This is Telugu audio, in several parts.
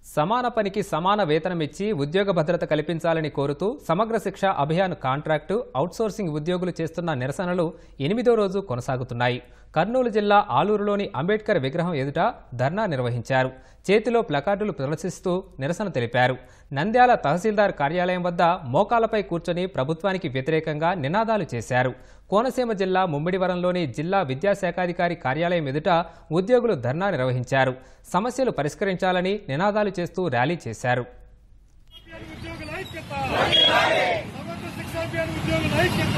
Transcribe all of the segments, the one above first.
సమాన పనికి సమాన వేతనం ఇచ్చి ఉద్యోగ భద్రత కల్పించాలని కోరుతూ సమగ్ర శిక్ష అభియాన్ కాంట్రాక్టు అవుట్సోర్సింగ్ ఉద్యోగులు చేస్తున్న నిరసనలు ఎనిమిదో రోజు కొనసాగుతున్నాయి కర్నూలు జిల్లా ఆలూరులోని అంబేద్కర్ విగ్రహం ఎదుట ధర్నా నిర్వహించారు చేతిలో ప్లకార్డులు ప్రదర్శిస్తూ నిరసన తెలిపారు నంద్యాల తహసీల్దార్ కార్యాలయం వద్ద మోకాలపై కూర్చొని ప్రభుత్వానికి వ్యతిరేకంగా నినాదాలు చేశారు కోనసీమ జిల్లా ముమ్మిడివరంలోని జిల్లా విద్యాశాఖాధికారి కార్యాలయం ఎదుట ఉద్యోగులు ధర్నా నిర్వహించారు సమస్యలు పరిష్కరించాలని నినాదాలు చేస్తూ ర్యాలీ చేశారు ఉద్యోగుల ఐక్యత సమగ్ర శిక్షాభియాన్ ఉద్యోగుల ఐక్యత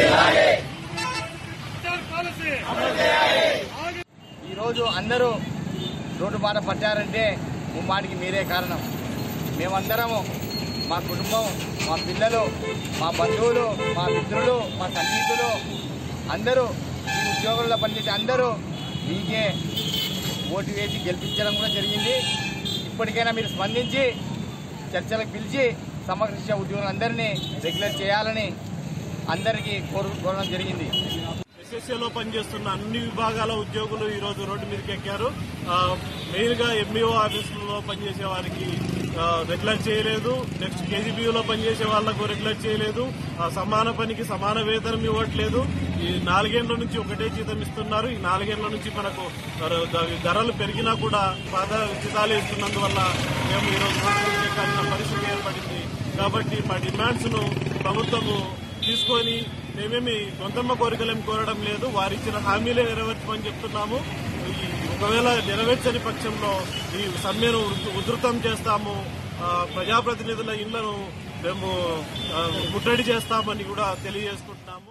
రిటైర్ పాలసీ ఆగి ఈరోజు అందరూ రోడ్డు బాట పట్టారంటే ముమ్మాటికి మీరే కారణం మేమందరము మా కుటుంబం మా పిల్లలు మా బంధువులు మా మిత్రులు మా సన్నిహితులు అందరూ ఈ ఉద్యోగుల్లో పనిచేసే అందరూ మీకే ఓటు వేసి గెలిపించడం కూడా జరిగింది ఇప్పటికైనా మీరు స్పందించి చర్చలకు పిలిచి సమగ్ర శిక్ష ఉద్యోగులందరినీ రెగ్యులర్ చేయాలని అందరికీ కోరు కోరడం జరిగింది ఎస్ఎస్ఏలో పనిచేస్తున్న అన్ని విభాగాల ఉద్యోగులు ఈ రోజు రోడ్డు మీదకి ఎక్కారు ఆ, మెయిన్ గా ఎంఈఓ ఆఫీసులలో పనిచేసే వారికి ఆ, రెగ్యులర్ చేయలేదు నెక్స్ట్ కేజీబీయూలో పనిచేసే వాళ్లకు రెగ్యులర్ చేయలేదు ఆ, సమాన పనికి సమాన వేతనం ఇవ్వట్లేదు ఈ నాలుగేళ్ల నుంచి ఒకటే జీతం ఇస్తున్నారు ఈ నాలుగేళ్ల నుంచి మనకు ధర- ధర- ధరలు పెరిగినా కూడా పాద జీతాలు ఇస్తున్నందువల్ల మేము ఈ రోజు రోడ్డు మీదకి ఎక్కాల్సిన పరిస్థితి ఏర్పడింది కాబట్టి మా డిమాండ్స్ ను ప్రభుత్వము తీసుకొని మేమేమి సొంతమ్మ కోరికలేం కోరడం లేదు వారిచ్చిన హామీలే నెరవేర్చమని చెప్తున్నాము ఈ ఒకవేళ నెరవేర్చని పక్షంలో ఈ సమ్మెను ఉధృ- ఉధృతం చేస్తాము ఆ, ప్రజాప్రతినిధుల ఇళ్లను మేము ఆ, ముట్టడి చేస్తామని కూడా తెలియజేసుకుంటున్నాము